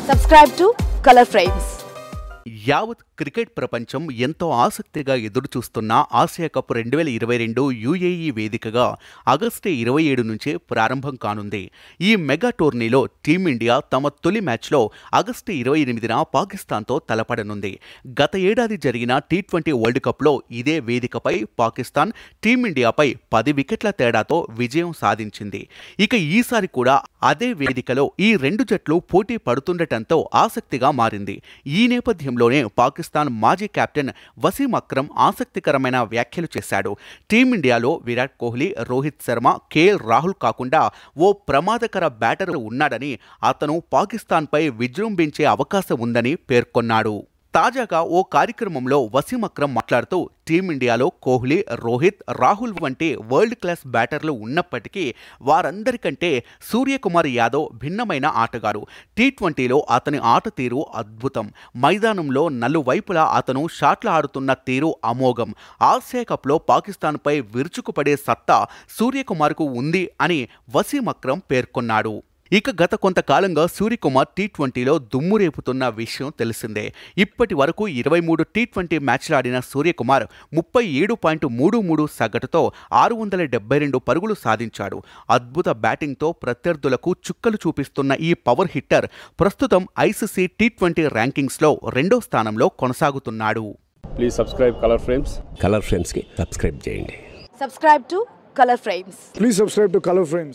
Subscribe to Color Frames. యావత్ cricket ప్రపంచం ఎంతో ఆసక్తిగా ఎదురుచూస్తున్న ఆసియా కప్ రెండు వేల ఇరవై రెండు యూఏఈ వేదికగా ఆగస్టు ఇరవై ఏడు నుంచే ప్రారంభం కానుంది ఈ మెగా టోర్నీలో టీమిండియా తమ తొలి మ్యాచ్లో ఆగస్టు ఇరవై ఎనిమిదిన పాకిస్తాన్తో తలపడనుంది గత ఏడాది జరిగిన టీ ట్వంటీ వరల్డ్ కప్లో ఇదే వేదికపై పాకిస్తాన్ టీమిండియాపై పది వికెట్ల తేడాతో విజయం సాధించింది ఇక ఈసారి కూడా అదే వేదికలో ఈ రెండు జట్లు పోటీ పడుతుండటంతో ఆసక్తిగా మారింది ఈ నేపథ్యంలోనే పాకిస్తాన్ మాజీ కెప్టెన్ వసీం అక్రమ్ ఆసక్తికరమైన వ్యాఖ్యలు చేశాడు టీమిండియాలో విరాట్ కోహ్లీ రోహిత్ శర్మ కేఎల్ రాహుల్ కాకుండా ఓ ప్రమాదకర బ్యాటర్ ఉన్నాడని అతను పాకిస్తాన్పై విజృంభించే అవకాశం ఉందని పేర్కొన్నాడు తాజాగా ఓ కార్యక్రమంలో వసీం అక్రమ్ మాట్లాడుతూ టీమిండియాలో కోహ్లీ రోహిత్ రాహుల్ వంటి వరల్డ్ క్లాస్ బ్యాటర్లు ఉన్నప్పటికీ వారందరికంటే సూర్యకుమార్ యాదవ్ భిన్నమైన ఆటగాడు టీ ట్వంటీలో అతని ఆట తీరు అద్భుతం మైదానంలో నలువైపులా అతను షాట్లు ఆడుతున్న తీరు అమోఘం ఆసియా కప్లో పాకిస్తాన్పై విరుచుకుపడే సత్తా సూర్యకుమార్కు ఉంది అని వసీం అక్రమ్ పేర్కొన్నాడు ఇక గత కొంతకాలంగా సూర్యకుమార్ టీ ట్వంటీలో దుమ్ము రేపుతున్న విషయం తెలిసిందే ఇప్పటి వరకు ఇరవై మూడు టీ ట్వంటీ మ్యాచ్లు ఆడిన సూర్యకుమార్ ముప్పై ఏడు పాయింట్ మూడు మూడు సగటుతో ఆరు వందల డెబ్బై రెండు పరుగులు సాధించాడు అద్భుత బ్యాటింగ్తో ప్రత్యర్థులకు చుక్కలు చూపిస్తున్న ఈ పవర్ హిట్టర్ ప్రస్తుతం ఐసీసీ టీ ట్వంటీ ర్యాంకింగ్స్లో రెండో స్థానంలో కొనసాగుతున్నాడు please subscribe colour frames colour ఫ్రెండ్స్కి సబ్స్క్రైబ్ చేయండి Subscribe to Color Frames. Please subscribe to Color Frames.